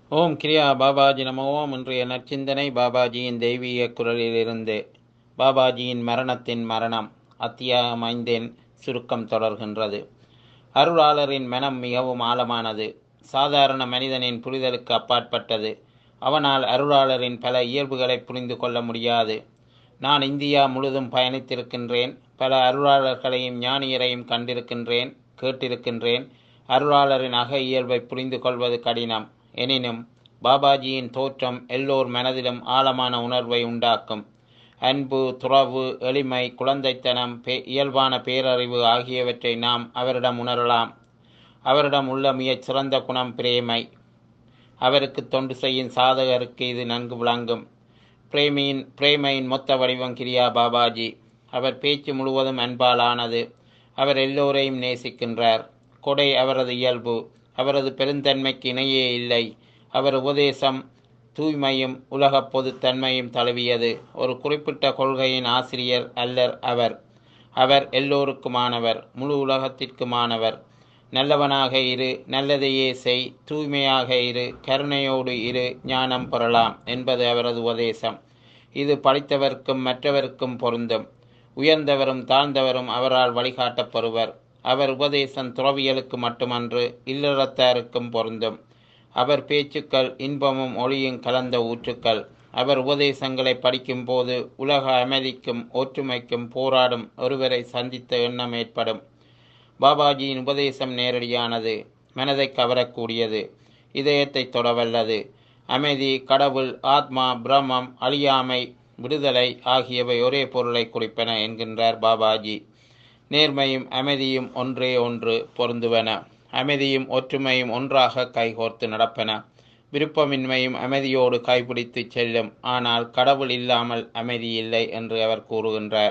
ஓம் கிரியா பாபாஜி நம ஓம் இன்றைய நற்சிந்தனை பாபாஜியின் தெய்வீக குரலிலிருந்து பாபாஜியின் மரணத்தின் மரணம் அத்தியாயம் ஐந்தின் சுருக்கம் தொடர்கின்றது அருளாளரின் மனம் மிகவும் ஆழமானது சாதாரண மனிதனின் புரிதலுக்கு அப்பாற்பட்டது அவனால் அருளாளரின் பல இயல்புகளை புரிந்து கொள்ள முடியாது நான் இந்தியா முழுதும் பயணித்திருக்கின்றேன் பல அருளாளர்களையும் ஞானியரையும் கண்டிருக்கின்றேன் கேட்டிருக்கின்றேன் அருளாளரின் அக இயல்பை புரிந்து கொள்வது கடினம் எனினும் பாபாஜியின் தோற்றம் எல்லோர் மனதிலும் ஆழமான உணர்வை உண்டாக்கும் அன்பு துறவு எளிமை குழந்தைத்தனம் பே இயல்பான பேரறிவு ஆகியவற்றை நாம் அவரிடம் உணரலாம் அவரிடம் உள்ள மிகச் சிறந்த குணம் பிரேமை அவருக்கு தொண்டு செய்யும் சாதகருக்கு இது நன்கு விளங்கும் பிரேமியின் பிரேமையின் மொத்த வடிவம் கிரியா பாபாஜி அவர் பேச்சு முழுவதும் அன்பாலானது அவர் எல்லோரையும் நேசிக்கின்றார் கொடை அவரது இயல்பு அவரது பெருந்தன்மைக்கு இணையே இல்லை அவர் உபதேசம் தூய்மையும் உலக பொதுத்தன்மையும் தழுவியது ஒரு குறிப்பிட்ட கொள்கையின் ஆசிரியர் அல்லர் அவர் அவர் எல்லோருக்குமானவர் முழு உலகத்திற்குமானவர் நல்லவனாக இரு நல்லதையே செய் தூய்மையாக இரு கருணையோடு இரு ஞானம் பெறலாம் என்பது அவரது உபதேசம் இது படித்தவர்க்கும் மற்றவருக்கும் பொருந்தும் உயர்ந்தவரும் தாழ்ந்தவரும் அவரால் வழிகாட்டப்படுவர் அவர் உபதேசம் துறவியலுக்கு மட்டுமன்று இல்லறத்தாருக்கும் பொருந்தும் அவர் பேச்சுக்கள் இன்பமும் ஒளியும் கலந்த ஊற்றுக்கள் அவர் உபதேசங்களை படிக்கும்போது உலக அமைதிக்கும் ஒற்றுமைக்கும் போராடும் ஒருவரை சந்தித்த எண்ணம் ஏற்படும் பாபாஜியின் உபதேசம் நேரடியானது மனதை கவரக்கூடியது இதயத்தை தொடவல்லது அமைதி கடவுள் ஆத்மா பிரம்மம் அழியாமை விடுதலை ஆகியவை ஒரே பொருளை குறிப்பன என்கின்றார் பாபாஜி நேர்மையும் அமைதியும் ஒன்றே ஒன்று பொருந்துவன அமைதியும் ஒற்றுமையும் ஒன்றாக கைகோர்த்து நடப்பன விருப்பமின்மையும் அமைதியோடு கைப்பிடித்து செல்லும் ஆனால் கடவுள் இல்லாமல் அமைதி இல்லை என்று அவர் கூறுகின்றார்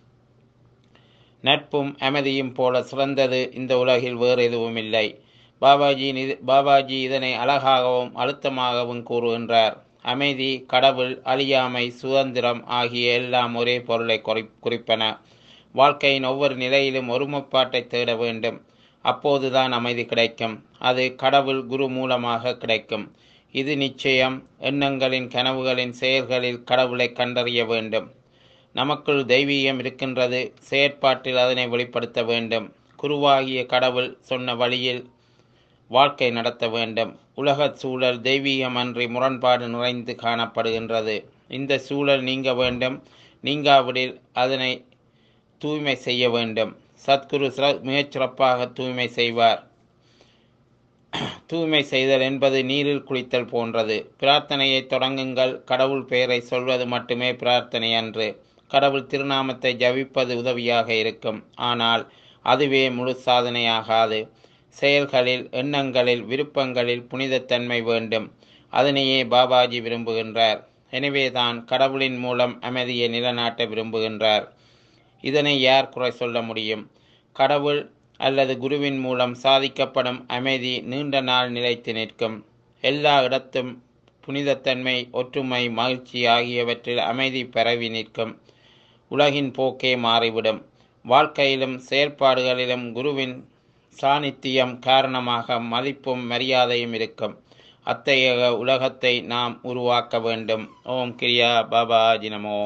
நட்பும் அமைதியும் போல சிறந்தது இந்த உலகில் வேறு எதுவும் இல்லை பாபாஜி பாபாஜி இதனை அழகாகவும் அழுத்தமாகவும் கூறுகின்றார் அமைதி கடவுள் அழியாமை சுதந்திரம் ஆகிய எல்லாம் ஒரே பொருளை குறிப்பன வாழ்க்கையின் ஒவ்வொரு நிலையிலும் ஒருமைப்பாட்டை தேட வேண்டும் அப்போதுதான் அமைதி கிடைக்கும் அது கடவுள் குரு மூலமாக கிடைக்கும் இது நிச்சயம் எண்ணங்களின் கனவுகளின் செயல்களில் கடவுளை கண்டறிய வேண்டும் நமக்குள் தெய்வீகம் இருக்கின்றது செயற்பாட்டில் அதனை வெளிப்படுத்த வேண்டும் குருவாகிய கடவுள் சொன்ன வழியில் வாழ்க்கை நடத்த வேண்டும் உலகச் சூழல் தெய்வீகமன்றி முரண்பாடு நிறைந்து காணப்படுகின்றது இந்த சூழல் நீங்க வேண்டும் நீங்காவிடில் அதனை தூய்மை செய்ய வேண்டும் சத்குரு மிகச் சிறப்பாக தூய்மை செய்வார் தூய்மை செய்தல் என்பது நீரில் குளித்தல் போன்றது பிரார்த்தனையை தொடங்குங்கள் கடவுள் பெயரை சொல்வது மட்டுமே பிரார்த்தனை அன்று கடவுள் திருநாமத்தை ஜபிப்பது உதவியாக இருக்கும் ஆனால் அதுவே முழு சாதனையாகாது செயல்களில் எண்ணங்களில் விருப்பங்களில் புனிதத்தன்மை வேண்டும் அதனையே பாபாஜி விரும்புகின்றார் எனவேதான் கடவுளின் மூலம் அமைதியை நிலநாட்ட விரும்புகின்றார் இதனை யார் குறை சொல்ல முடியும் கடவுள் அல்லது குருவின் மூலம் சாதிக்கப்படும் அமைதி நீண்ட நாள் நிலைத்து நிற்கும் எல்லா இடத்தும் புனிதத்தன்மை ஒற்றுமை மகிழ்ச்சி ஆகியவற்றில் அமைதி பரவி நிற்கும் உலகின் போக்கே மாறிவிடும் வாழ்க்கையிலும் செயற்பாடுகளிலும் குருவின் சாநித்தியம் காரணமாக மதிப்பும் மரியாதையும் இருக்கும் அத்தகைய உலகத்தை நாம் உருவாக்க வேண்டும் ஓம் கிரியா பாபாஜி நமோ